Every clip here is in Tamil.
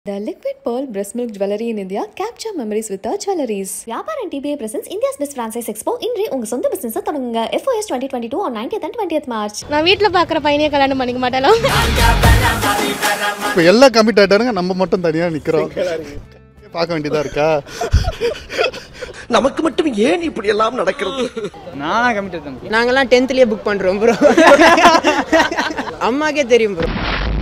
The Liquid Pearl Breast Milk Jewelry in India capture memories with our jewelries. வியாபாரம் DPA presents India's best franchise expo இன்றே உங்க சொந்த பிசினஸ் தொடங்குங்க FOS twenty twenty two on nineteenth and twentieth March நான் வீட்டில் பார்க்குற பையனே கல்யாணம் பண்ணிக்க மாட்டேனோ இப்போ எல்லாம் கமிட் ஆயிட்டாருங்க நம்ம மட்டும் தனியாக நிற்கிறோம் பார்க்க வேண்டியதா இருக்கா நமக்கு மட்டும் ஏன் இப்படி எல்லாம் நடக்கிறது நானா கமிட்டட் தம்பி நாங்கெல்லாம் டென்த்லயே புக் பண்றோம் ப்ரோ அம்மாக்கே தெரியும் ப்ரோ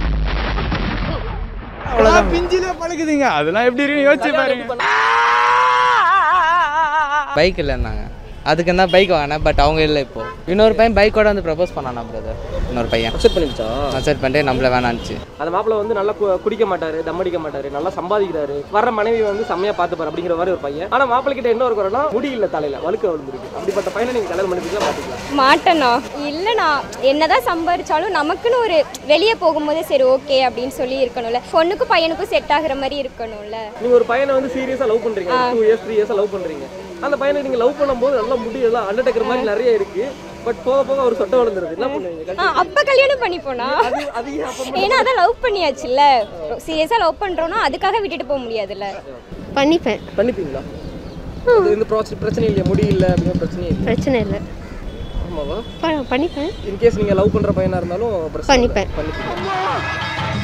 அவ்வளோதான் பிஞ்சிலே பழகுதுங்க அதெல்லாம் எப்படி இருக்கு யோசிச்சு பாருங்க பைக் இல்லைன்னாங்க அதுக்கு தான் பைக் வாங்கினேன் பட் அவங்க இல்லை இப்போ இன்னொரு பையன் பைக்கோட வந்து ப்ரப்போஸ் பண்ணானா பிரதர் இன்னொரு பையன் அக்செப்ட் பண்ணிச்சா நான் செட் பண்ணிட்டு நம்மள வேணான்ச்சு அந்த மாப்பிள்ள வந்து நல்லா கு- குடிக்க மாட்டாரு தம் அடிக்க மாட்டாரு நல்லா சம்பாதிக்கிறாரு வர்ற மனைவி வந்து செம்மையா பார்த்துப்பாரு அப்படிங்கிற மாதிரி ஒரு பையன் ஆனா மாப்பிள்ள கிட்ட என்ன ஒரு குறைனா முடி இல்ல தலையில வழுக்க விழுந்துருக்கு அப்படிப்பட்ட பையனை நீங்க கல்யாணம் பண்ணிக்கலாம் பாத்துக்கலாம் மாட்டேனா இல்லைண்ணா என்னதான் சம்பாரிச்சாலும் நமக்குன்னு ஒரு வெளியே போகும்போது சரி ஓகே அப்படின்னு சொல்லி இருக்கணும்ல பொண்ணுக்கும் பையனுக்கும் செட் ஆகுற மாதிரி இருக்கணும்ல நீங்க ஒரு பையனை வந்து சீரியஸா லவ் பண்றீங்க two years three years love பண்றீங்க அந்த பையனை நீங்க லவ் பண்ணும்போது நல்லா முடி எல்லாம் அண்டர்டேக்கர் மாதிரி நிறைய இருக்கு பட் போக போக ஒரு சொட்டை விழுந்துருது என்ன பண்ணுவீங்க ஆ அப்போ கல்யாணம் பண்ணிப்போனா அது அது ஏன் அப்ப ஏன்னா அதான் லவ் பண்ணியாச்சுல்ல சீரியஸாக லவ் பண்ணுறோன்னா அதுக்காக விட்டுட்டு போக முடியாதுல்ல பண்ணிப்பேன் பண்ணிப்பீங்களா இது இந்த ப்ராசஸ் பிரச்சனை இல்லையா முடி இல்ல அப்படிங்கிற பிரச்சனை இல்லை பிரச்சனை இல்லை ஆமாவா ப- பண்ணிப்பேன் இன்கேஸ் நீங்க லவ் பண்ற பையனா இருந்தாலும் பிரச்சனை இல்ல. பண்ணிப்பேன். பண்ணிப்பீங்க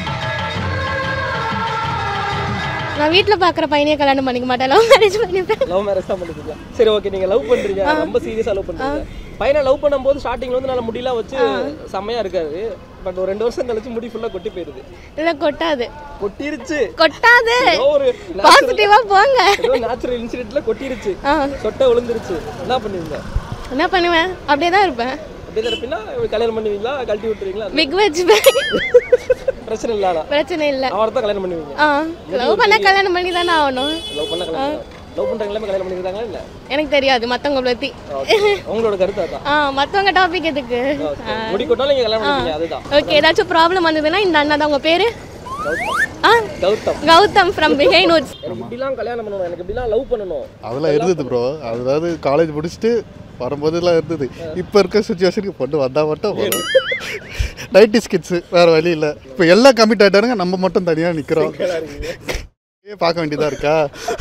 நான் வீட்டில் பார்க்குற பையனே கல்யாணம் பண்ணிக்க மாட்டேன் லவ் மேரேஜ் பண்ணிப்பேன் லவ் மேரேஜ் தான் பண்ணிக்கலாம் சரி ஓகே நீங்க லவ் பண்றீங்க ரொம்ப சீரியஸா லவ் பண்றீங்க பையனை லவ் பண்ணும்போது ஸ்டார்டிங்ல வந்து நல்ல முடியெல்லாம் வச்சு செம்மையா இருக்காது பட் ஒரு ரெண்டு வருஷம் கழிச்சு முடி ஃபுல்லா கொட்டி போயிருது இல்லை கொட்டாது கொட்டிருச்சு கொட்டாது ஏதோ ஒரு பாசிட்டிவாக போங்க ஏதோ நேச்சுரல் இன்சிடென்ட்ல கொட்டிருச்சு ஆ சொட்டை விழுந்துருச்சு என்ன பண்ணுவீங்க என்ன பண்ணுவேன் அப்படியே தான் இருப்பேன் அப்படியே தரப்பினா கல்யாணம் பண்ணுவீங்களா கழட்டி விட்டுருவீங்களா பிக் வச்சுப்பேன் பிரச்சனை இல்லாத பிரச்சனை இல்லை அவரை தான் கல்யாணம் பண்ணுவீங்க ஆ லவ் பண்ண கல்யாணம் பண்ணி தானே ஆகணும் லவ் பண்ண கல்யாணம் லவ் பண்றவங்க எல்லாமே கல்யாணம் பண்ணிருக்காங்களா இல்ல எனக்கு தெரியாது மற்றவங்கள பற்றி Okay. உங்களோட கருத்து அதான் ஆ மற்றவங்க டாபிக் எதுக்கு Okay. முடி கொட்டாலும் நீங்க கல்யாணம் பண்ணுவீங்க அதுதான் ஓகே ஏதாச்சும் ப்ராப்ளம் வந்ததுன்னா இந்த அண்ணா தான் உங்கள் பேர் ஆ Gautham Gautham from behind notes எனக்கு இப்படிலாம் கல்யாணம் பண்ணணும் எனக்கு இப்படிலாம் லவ் பண்ணணும் அதெல்லாம் இருந்தது ப்ரோ அதாவது காலேஜ் முடிச்சுட்டு வரும்போதெல்லாம் இருந்தது இப்போ இருக்க சுச்சுவேஷனுக்கு பொண்ணு வந்தால் மட்டும் வரும் நைன்டி ஸ்கிட்ஸு வேறு வழி இல்லை இப்போ எல்லாம் கமிட் ஆயிட்டாருங்க நம்ம மட்டும் தனியாக நிற்கிறோம் பார்க்க வேண்டியதா இருக்கா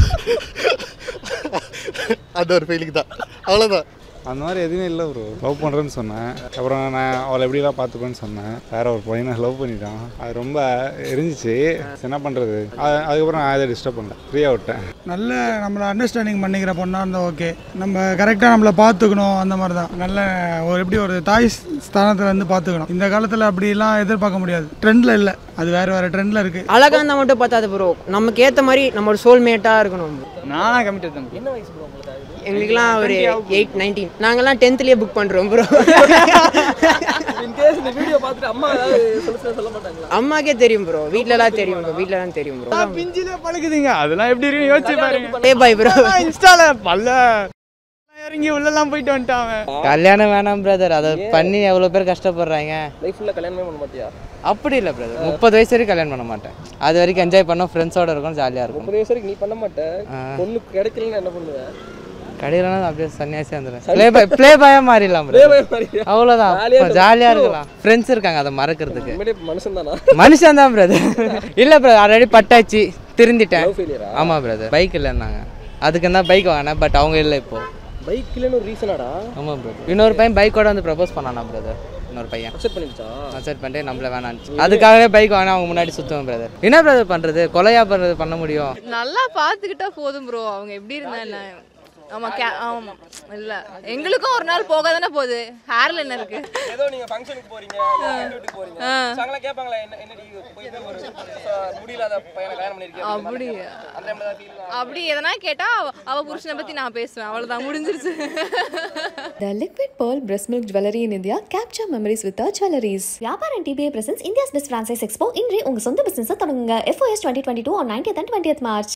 அந்த ஒரு ஃபீலிங் தான் அவ்வளோதான் அந்த மாதிரி எதுவுமே இல்லை ப்ரோ லவ் பண்ணுறேன்னு சொன்னேன் அப்புறம் நான் அவளை எப்படிலாம் பார்த்துப்பேன்னு சொன்னேன் வேற ஒரு பையனை லவ் பண்ணிட்டான் அது ரொம்ப எரிஞ்சிச்சு சரி, என்ன பண்ணுறது அதுக்கப்புறம் நான் எதை டிஸ்டர்ப் பண்ணல ஃப்ரீயாக விட்டேன் நல்ல நம்மளை அண்டர்ஸ்டாண்டிங் பண்ணிக்கிற பொண்ணாக இருந்தால் ஓகே நம்ம கரெக்டாக நம்மளை பார்த்துக்கணும் அந்த மாதிரி தான் நல்ல ஒரு எப்படி ஒரு தாய் ஸ்தானத்தில் வந்து பார்த்துக்கணும் இந்த காலத்தில் அப்படிலாம் எதிர்பார்க்க முடியாது ட்ரெண்டில் இல்லை அது வேறு வேறு ட்ரெண்டில் இருக்குது அழகா இருந்தா மட்டும் பார்த்தாது ப்ரோ நமக்கு ஏத்த மாதிரி நம்மளோட சோல்மேட்டா இருக்கணும் bro. நானா கமிட்டட் தம்பி என்ன வயசு ப்ரோ உங்களுக்கு ஆகுது எங்களுக்குலாம் ஒரு எயிட் நைன்டீன் நாங்கெல்லாம் டென்த்லயே புக் பண்றோம் ப்ரோ இன்கேஸ் இந்த வீடியோ பார்த்துட்டு அம்மா ஏதாவது சொல்ல சொல்ல மாட்டாங்களா அம்மாக்கே தெரியும் ப்ரோ வீட்லலாம் தெரியும் ப்ரோ வீட்லலாம் தெரியும் ப்ரோ பிஞ்சிலே பழகுதுங்க அதெல்லாம் எப்படி இருக்கு யோசிச்சு பாருங்க டே பாய் ப்ரோ இன்ஸ்டால பல்ல இறங்கி உள்ளெல்லாம் போயிட்டு வந்துட்டான் அவன். கல்யாணம் வேணாம் பிரதர் அதை பண்ணி எவ்வளோ பேர் கஷ்டப்படுறாங்க லைஃப் ஃபுல்லாக கல்யாணமே பண்ண மாட்டியா அப்படி இல்லை பிரதர் முப்பது வயசு வரைக்கும் கல்யாணம் பண்ண மாட்டேன் அது வரைக்கும் என்ஜாய் பண்ணோம் ஃப்ரெண்ட்ஸோட இருக்கும் ஜாலியாக இருக்கும் முப்பது வயசு வரைக்கும் நீ பண்ண மாட்ட பொண்ணு கிடைக்கலன்னு என்ன பண்ணுவேன் கடையிலனா அப்படியே சன்னியாசி வந்துடும் ப்ளே பாய் ப்ளே பாயாக மாறிடலாம் brother. அவ்வளோதான் ஜாலியா ஜாலியாக இருக்கலாம் ஃப்ரெண்ட்ஸ் இருக்காங்க அதை மறக்கிறதுக்கு உண்மையிலே மனுஷன் தானா மனுஷன் தான் பிரதர் இல்லை பிரதர் ஆல்ரெடி பட்டாச்சு திருந்திட்டேன் லவ் ஃபெயிலியரா ஆமாம் பிரதர் பைக் இல்லைன்னாங்க அதுக்கு தான் பைக் வாங்கினேன் பட் அவங்க இல்லை இப்போ பைக் இல்லைன்னு ஒரு ரீசனாடா ஆமாம் பிரதர் இன்னொரு பையன் பைக்கோட வந்து ப்ரப்போஸ் பண்ணானா பிரதர் இன்னொரு பையன் அக்செப்ட் பண்ணிச்சா நான் செட் பண்ணிட்டு நம்மள வேணான்னு அதுக்காகவே பைக் வாங்கினா அவங்க முன்னாடி சுற்றுவேன் பிரதர் என்ன பிரதர் பண்ணுறது கொலையா பண்ணுறது பண்ண முடியும் நல்லா பார்த்துக்கிட்டா போதும் ப்ரோ அவங்க எப்படி இருந்தா என்ன ஆமா கே ஆமா இல்ல எங்களுக்கும் ஒரு நாள் போக தானே போகுது ஹேர்ல என்ன இருக்கு ஏதோ நீங்க ஃபங்க்ஷனுக்கு போறீங்க friend வீட்டுக்கு போறீங்க அவங்கள கேட்பாங்களா என்ன என்னடி போய் போய் ஒரு அஹ், முடியில்லாத பையனை கல்யாணம் பண்ணிருக்கீங்க அப்படி அந்த டைம்ல தான் ஃபீல் அப்படி எதனா கேட்டா அவ- அவ புருஷனை பத்தி நான் பேசுவேன் அவ்வளவுதான் முடிஞ்சிருச்சு The Liquid Pearl Breast Milk Jewelry in India capture memories with our jewelries. வியாபாரம் DPA presents India's best franchise expo இன்றே உங்க சொந்த பிசினஸ் தொடங்குங்க FOS twenty twenty two on nineteenth and twentieth March